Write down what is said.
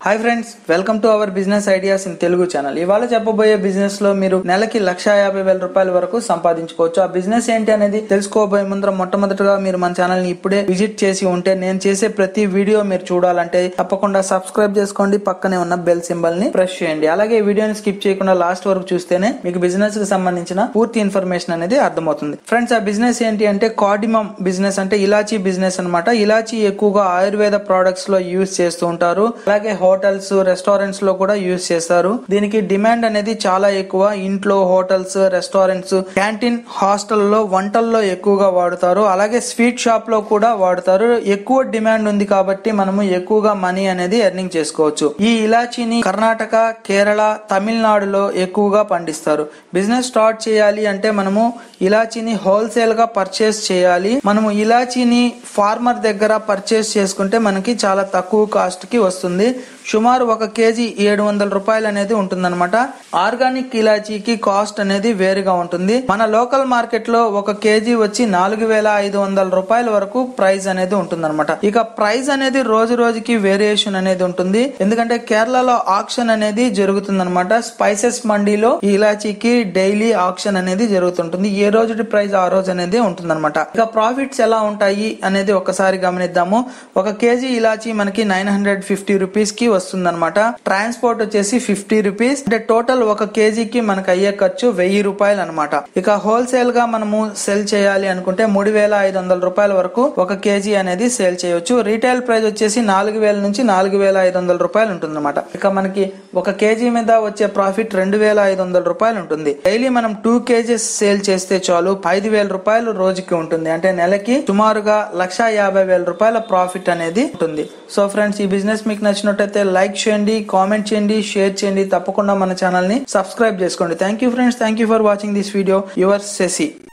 hi friends welcome to our business ideas in Telugu channel ఇవాళ చెప్పబోయే business లో మీరు నెలకి లక్ష యాభై వేల రూపాయల వరకు సంపాదించుకోవచ్చు ఆ బిజినెస్ ఏంటి అనేది తెలుసుకోబోయే ముందర మొట్టమొదటిగా మీరు మన ఛానల్ ని ఇప్పుడే విజిట్ చేసి ఉంటే నేను చేసే ప్రతి వీడియో మీరు చూడాలంటే తప్పకుండా సబ్స్క్రైబ్ చేసుకోండి పక్కనే ఉన్న బెల్ సింబల్ ని ప్రెస్ చేయండి అలాగే ఈ వీడియోని స్కిప్ చేయకుండా లాస్ట్ వరకు చూస్తేనే మీకు బిజినెస్ కి సంబంధించిన పూర్తి ఇన్ఫర్మేషన్ అనేది అర్థమవుతుంది ఫ్రెండ్స్ ఆ బిజినెస్ ఏంటి అంటే కార్డిమమ్ బిజినెస్ అంటే ఇలాచీ బిజినెస్ అన్నమాట ఇలాచీ ఎక్కువగా ఆయుర్వేద ప్రొడక్ట్స్ లో యూజ్ చేస్తూ ఉంటారు అలాగే హోటల్స్ రెస్టారెంట్స్ లో కూడా యూజ్ చేస్తారు దీనికి డిమాండ్ అనేది చాలా ఎక్కువ ఇంట్లో హోటల్స్ రెస్టారెంట్స్ క్యాంటీన్ హాస్టల్లో వంటల్లో ఎక్కువగా వాడుతారు అలాగే స్వీట్ షాప్ లో కూడా వాడుతారు ఎక్కువ డిమాండ్ ఉంది కాబట్టి మనము ఎక్కువగా మనీ అనేది ఎర్నింగ్ చేసుకోవచ్చు ఈ ఇలాచీని కర్ణాటక కేరళ తమిళనాడులో ఎక్కువగా పండిస్తారు బిజినెస్ స్టార్ట్ చేయాలి అంటే మనము ఇలాచీని హోల్సేల్ గా పర్చేస్ చేయాలి మనము ఇలాచీని ఫార్మర్ దగ్గర పర్చేస్ చేసుకుంటే మనకి చాలా తక్కువ కాస్ట్ కి వస్తుంది సుమారు ఒక కేజీ ఏడు వందల రూపాయలు అనేది ఉంటుందన్నమాట ఆర్గానిక్ ఇలాచీకి కాస్ట్ అనేది వేరుగా ఉంటుంది మన లోకల్ మార్కెట్ లో ఒక కేజీ వచ్చి నాలుగు వేల ఐదు వందల రూపాయల వరకు ప్రైస్ అనేది ఉంటుందన్నమాట ఇక ప్రైస్ అనేది రోజు రోజుకి వేరియేషన్ అనేది ఉంటుంది ఎందుకంటే కేరళలో ఆక్షన్ అనేది జరుగుతుందన్నమాట స్పైసెస్ మండీలో ఈ ఇలాచీకి డైలీ ఆక్షన్ అనేది జరుగుతుంటుంది ఏ రోజు ప్రైస్ ఆ రోజు అనేది ఉంటుందన్నమాట ఇక ప్రాఫిట్స్ ఎలా ఉంటాయి అనేది ఒకసారి గమనిద్దాము ఒక కేజీ ఇలాచీ మనకి నైన్ హండ్రెడ్ ఫిఫ్టీ రూపీస్ కి వస్తుందన్నమాట ట్రాన్స్పోర్ట్ వచ్చేసి ఫిఫ్టీ రూపీస్ అంటే టోటల్ ఒక కేజీకి మనకు అయ్యే ఖర్చు వెయ్యి రూపాయలు అనమాట ఇక హోల్సేల్ గా మనము సెల్ చేయాలి అనుకుంటే మూడు వేల ఐదు వందల రూపాయల వరకు ఒక కేజీ అనేది సేల్ చేయొచ్చు రీటైల్ ప్రైస్ వచ్చేసి నాలుగు వేల నుంచి నాలుగు వేల ఐదు వందల రూపాయలు ఉంటుందన్నమాట ఇక మనకి ఒక కేజీ మీద వచ్చే ప్రాఫిట్ రెండు వేల ఐదు వందల రూపాయలు ఉంటుంది డైలీ మనం టూ కేజీస్ సేల్ చేస్తే చాలు ఐదు వేల రూపాయలు రోజుకి ఉంటుంది అంటే నెలకి సుమారుగా లక్ష యాభై వేల రూపాయల ప్రాఫిట్ అనేది ఉంటుంది సో ఫ్రెండ్స్ ఈ బిజినెస్ మీకు నచ్చినట్టయితే లైక్ చేయండి కామెంట్ చేయండి షేర్ చేయండి తప్పకుండా మన ఛానల్ ని సబ్స్క్రైబ్ చేసుకోండి thank you friends thank you for watching this video your సెసి